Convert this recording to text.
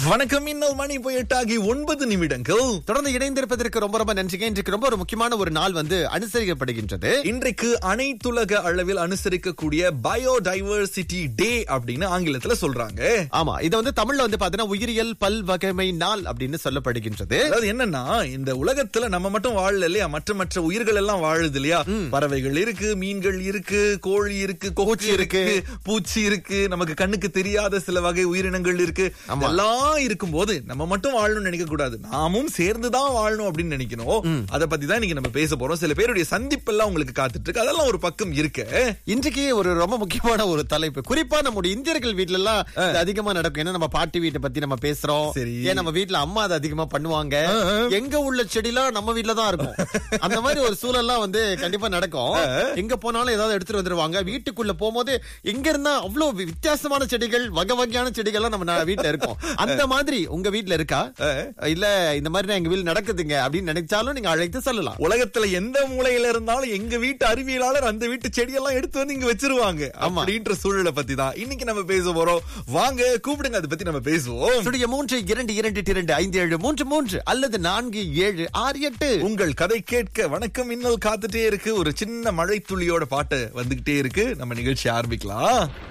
வணக்கம் இன்னல் மணி போய் எட்டாகி ஒன்பது நிமிடங்கள் தொடர்ந்து இணைந்திருப்பதற்கு ரொம்ப ரொம்ப நன்றிங்க இன்றைக்கு ரொம்ப ஒரு முக்கியமான ஒரு நாள் வந்து அனுசரிக்கப்படுகின்றது இன்றைக்கு அனைத்துலக அளவில் அனுசரிக்கக்கூடிய பயோடைவர்சிட்டி டே அப்படின்னு ஆங்கிலத்துல சொல்றாங்க ஆமா இதை வந்து தமிழ்ல வந்து பாத்தீங்கன்னா உயிரியல் பல்வகைமை நாள் அப்படின்னு சொல்லப்படுகின்றது அதாவது என்னன்னா இந்த உலகத்துல நம்ம மட்டும் வாழல இல்லையா மற்ற மற்ற உயிர்கள் எல்லாம் வாழுது இல்லையா பறவைகள் இருக்கு மீன்கள் இருக்கு கோழி இருக்கு கொச்சி இருக்கு பூச்சி இருக்கு நமக்கு கண்ணுக்கு தெரியாத சில வகை உயிரினங்கள் இருக்கு எல்லாம் இருக்கும்போது நம்ம மட்டும் வாழணும்னு நினைக்க கூடாது நாமும் சேர்ந்துதான் வாழணும் அப்படின்னு நினைக்கணும் அத பத்தி தான் இன்னைக்கு நம்ம பேச போறோம் சில பேருடைய சந்திப்பெல்லாம் உங்களுக்கு காத்துட்டு இருக்கு அதெல்லாம் ஒரு பக்கம் இருக்கு இன்றைக்கு ஒரு ரொம்ப முக்கியமான ஒரு தலைப்பு குறிப்பா நம்முடைய இந்தியர்கள் வீட்ல எல்லாம் இது அதிகமா நடக்கும் ஏன்னா நம்ம பாட்டி வீட்டை பத்தி நம்ம பேசுறோம் சரி. ஏன் நம்ம வீட்ல அம்மா அதை அதிகமா பண்ணுவாங்க எங்க உள்ள செடிலாம் நம்ம வீட்ல தான் இருக்கும் அந்த மாதிரி ஒரு சூழல்லாம் வந்து கண்டிப்பா நடக்கும் எங்க போனாலும் ஏதாவது எடுத்துட்டு வந்துருவாங்க வீட்டுக்குள்ள போகும்போது எங்க இருந்தா அவ்வளவு வி- வித்தியாசமான செடிகள் வகை வகையான செடிகள்லாம் நம்ம ந- வீட்ல இருக்கும் அந்த மாதிரி உங்க வீட்ல இருக்கா இல்ல இந்த மாதிரி நான் எங்க வீட்ல நடக்குதுங்க அப்படின்னு நினைச்சாலும் நீங்க அழைத்து சொல்லலாம் உலகத்துல எந்த மூலையில இருந்தாலும் எங்க வீட்டு அறிவியலாளர் அந்த வீட்டு செடியெல்லாம் எடுத்து வந்து இங்க வச்சிருவாங்க ஆமா. அப்படின்ற சூழலை பத்தி தான் இன்னைக்கு நம்ம பேச போறோம் வாங்க கூப்பிடுங்க அதை பத்தி நம்ம பேசுவோம் சுடைய மூன்று இரண்டு இரண்டு இரண்டு ஐந்து ஏழு மூன்று மூன்று அல்லது நான்கு ஏழு ஆறு எட்டு உங்கள் கதை கேட்க வணக்கம் இன்னல் காத்துட்டே இருக்கு ஒரு சின்ன மழை துளியோட பாட்டு வந்துகிட்டே இருக்கு நம்ம நிகழ்ச்சி ஆரம்பிக்கலாம்